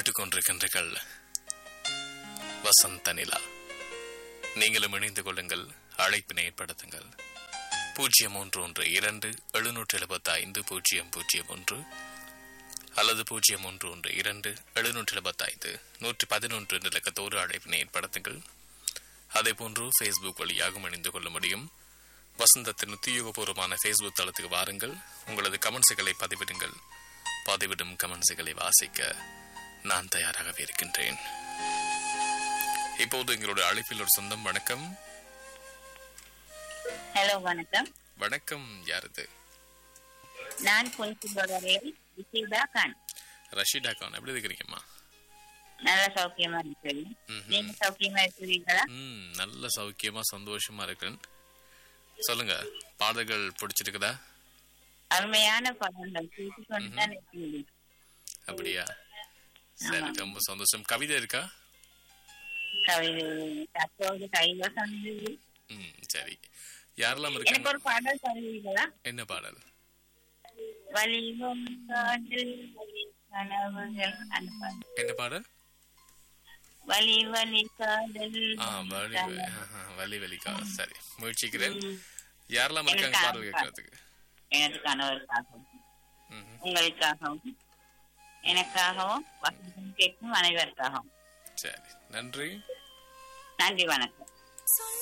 கேட்டுக்கொண்டிருக்கின்றீர்கள் வசந்த நிலா நீங்களும் இணைந்து கொள்ளுங்கள் அழைப்பினை ஏற்படுத்துங்கள் பூஜ்ஜியம் ஒன்று ஒன்று இரண்டு எழுநூற்றி எழுபத்தி ஐந்து பூஜ்ஜியம் பூஜ்ஜியம் ஒன்று அல்லது பூஜ்ஜியம் ஒன்று ஒன்று இரண்டு எழுநூற்றி எழுபத்தி ஐந்து நூற்றி பதினொன்று என்ற இலக்கத்தோடு அழைப்பினை ஏற்படுத்துங்கள் அதே போன்று ஃபேஸ்புக் வழியாகவும் இணைந்து கொள்ள முடியும் வசந்தத்தின் உத்தியோகபூர்வமான ஃபேஸ்புக் தளத்துக்கு வாருங்கள் உங்களது கமெண்ட்ஸுகளை பதிவிடுங்கள் பதிவிடும் கமெண்ட்ஸுகளை வாசிக்க நான் தயாராகவே இருக்கின்றேன் இப்போது எங்களுடைய அழைப்பில் ஒரு சொந்தம் வணக்கம் ஹலோ வணக்கம் வணக்கம் யாரது நான் குன்சிபுரரில் விசீதா கான் ரஷீடா கான் எப்படி இருக்கிறீங்கம்மா நல்ல சௌக்கியமா இருக்கிறேன் ம்ஹும். நீங்க சௌக்கியமா இருக்கிறீங்களா ம் நல்ல சௌக்கியமா சந்தோஷமா இருக்கிறேன் சொல்லுங்க பாடல்கள் பிடிச்சிருக்குதா அருமையான படங்கள் கேட்டுக்கொண்டு தான் இருக்கிறீங்க அப்படியா சரி ரொம்ப சந்தோஷம் கவிதை இருக்கா கவிதை தற்போது கைவசம் இல்லை. ம் சரி யாரெல்லாம் எனக்கு இருக்காங்க ஒரு பாடல் தருவீங்களா என்ன பாடல் வலிவும் காதல் வலி கனவுகள் அந்த பாடல். என்ன பாடல் வலி வலி காதல் ஆ வலி கனவு. ஆஹா, வலி வலிக்கா சரி முயற்சிக்கிறேன் ம். யாரெல்லாம் இருக்காங்க எனக்கு பாடல் கேட்கறதுக்கு எனது கணவருக்காகவும் ம்ஹும். உங்களுக்காகவும் எனக்காகவும் வசந்தம் கேட்கும் அனைவருக்காகவும் சரி நன்றி நன்றி வணக்கம்